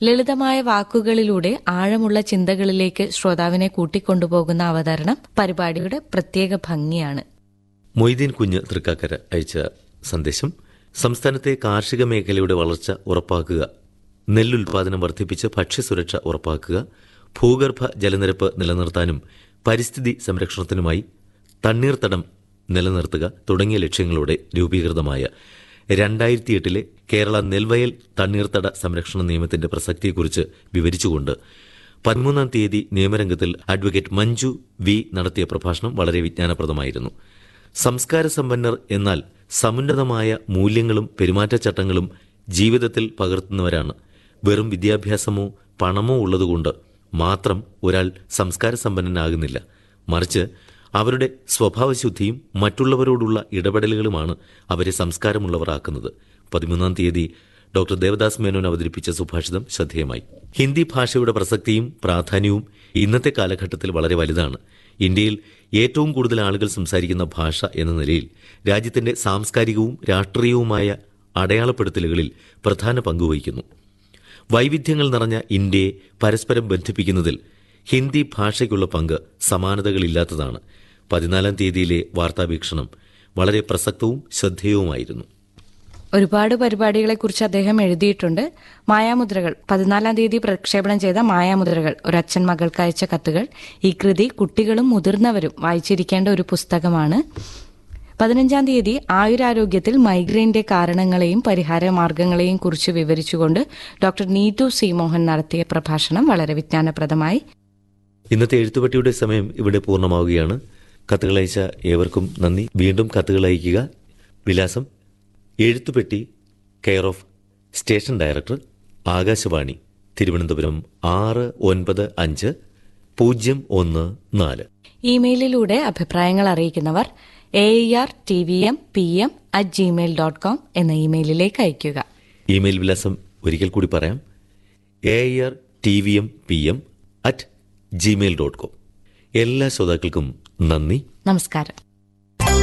ലളിതമായ വാക്കുകളിലൂടെ ആഴമുള്ള ചിന്തകളിലേക്ക് ശ്രോതാവിനെ കൂട്ടിക്കൊണ്ടുപോകുന്ന അവതരണം പരിപാടിയുടെ പ്രത്യേക ഭംഗിയാണ് മൊയ്തീൻ കുഞ്ഞ് തൃക്കാക്കര അയച്ച സന്ദേശം സംസ്ഥാനത്തെ കാർഷിക മേഖലയുടെ വളർച്ച ഉറപ്പാക്കുക നെല്ലുൽപാദനം വർദ്ധിപ്പിച്ച് ഭക്ഷ്യസുരക്ഷ ഉറപ്പാക്കുക ഭൂഗർഭ ജലനിരപ്പ് നിലനിർത്താനും പരിസ്ഥിതി സംരക്ഷണത്തിനുമായി തണ്ണീർത്തടം നിലനിർത്തുക തുടങ്ങിയ ലക്ഷ്യങ്ങളോടെ രൂപീകൃതമായ രണ്ടായിരത്തി എട്ടിലെ കേരള നെൽവയൽ തണ്ണീർത്തട സംരക്ഷണ നിയമത്തിന്റെ പ്രസക്തിയെക്കുറിച്ച് വിവരിച്ചുകൊണ്ട് പതിമൂന്നാം തീയതി നിയമരംഗത്തിൽ അഡ്വക്കേറ്റ് മഞ്ജു വി നടത്തിയ പ്രഭാഷണം വളരെ വിജ്ഞാനപ്രദമായിരുന്നു സംസ്കാര സമ്പന്നർ എന്നാൽ സമുന്നതമായ മൂല്യങ്ങളും പെരുമാറ്റച്ചട്ടങ്ങളും ജീവിതത്തിൽ പകർത്തുന്നവരാണ് വെറും വിദ്യാഭ്യാസമോ പണമോ ഉള്ളതുകൊണ്ട് മാത്രം ഒരാൾ സംസ്കാര സമ്പന്നനാകുന്നില്ല മറിച്ച് അവരുടെ സ്വഭാവശുദ്ധിയും മറ്റുള്ളവരോടുള്ള ഇടപെടലുകളുമാണ് അവരെ സംസ്കാരമുള്ളവരാക്കുന്നത് പതിമൂന്നാം തീയതി ഡോക്ടർ ദേവദാസ് മേനോൻ അവതരിപ്പിച്ച സുഭാഷിതം ശ്രദ്ധേയമായി ഹിന്ദി ഭാഷയുടെ പ്രസക്തിയും പ്രാധാന്യവും ഇന്നത്തെ കാലഘട്ടത്തിൽ വളരെ വലുതാണ് ഇന്ത്യയിൽ ഏറ്റവും കൂടുതൽ ആളുകൾ സംസാരിക്കുന്ന ഭാഷ എന്ന നിലയിൽ രാജ്യത്തിന്റെ സാംസ്കാരികവും രാഷ്ട്രീയവുമായ അടയാളപ്പെടുത്തലുകളിൽ പ്രധാന പങ്കുവഹിക്കുന്നു വൈവിധ്യങ്ങൾ നിറഞ്ഞ ഇന്ത്യയെ പരസ്പരം ബന്ധിപ്പിക്കുന്നതിൽ ഹിന്ദി ഭാഷയ്ക്കുള്ള പങ്ക് സമാനതകളില്ലാത്തതാണ് പതിനാലാം തീയതിയിലെ വാർത്താവീക്ഷണം വളരെ പ്രസക്തവും ശ്രദ്ധേയവുമായിരുന്നു ഒരുപാട് പരിപാടികളെക്കുറിച്ച് അദ്ദേഹം എഴുതിയിട്ടുണ്ട് മായാമുദ്രകൾ പതിനാലാം തീയതി പ്രക്ഷേപണം ചെയ്ത മായാമുദ്രകൾ ഒരു അച്ഛൻ മകൾക്ക് അയച്ച കത്തുകൾ ഈ കൃതി കുട്ടികളും മുതിർന്നവരും വായിച്ചിരിക്കേണ്ട ഒരു പുസ്തകമാണ് പതിനഞ്ചാം തീയതി ആയുരാരോഗ്യത്തിൽ മൈഗ്രെയിന്റെ കാരണങ്ങളെയും പരിഹാര മാർഗങ്ങളെയും കുറിച്ച് വിവരിച്ചുകൊണ്ട് ഡോക്ടർ നീതു സി മോഹൻ നടത്തിയ പ്രഭാഷണം വളരെ വിജ്ഞാനപ്രദമായി ഇന്നത്തെ എഴുത്തുപട്ടിയുടെ സമയം ഇവിടെ പൂർണ്ണമാവുകയാണ് കത്തുകൾ അയച്ച ഏവർക്കും നന്ദി വീണ്ടും കത്തുകൾ അയക്കുക വിലാസം എഴുത്തുപെട്ടി care of station director Akashvani Thiruvananthapuram ആറ് ഒൻപത് അഞ്ച് പൂജ്യം ഒന്ന് നാല് ഇമെയിലിലൂടെ അഭിപ്രായങ്ങൾ അറിയിക്കുന്നവർ A R T V M P M at Gmail dot com എന്ന ഇമെയിലിലേക്ക് അയയ്ക്കുക ഇമെയിൽ വിലാസം ഒരിക്കൽ കൂടി പറയാം A R T V M P M at Gmail dot com എല്ലാ ശ്രോതാക്കൾക്കും നന്ദി നമസ്കാരം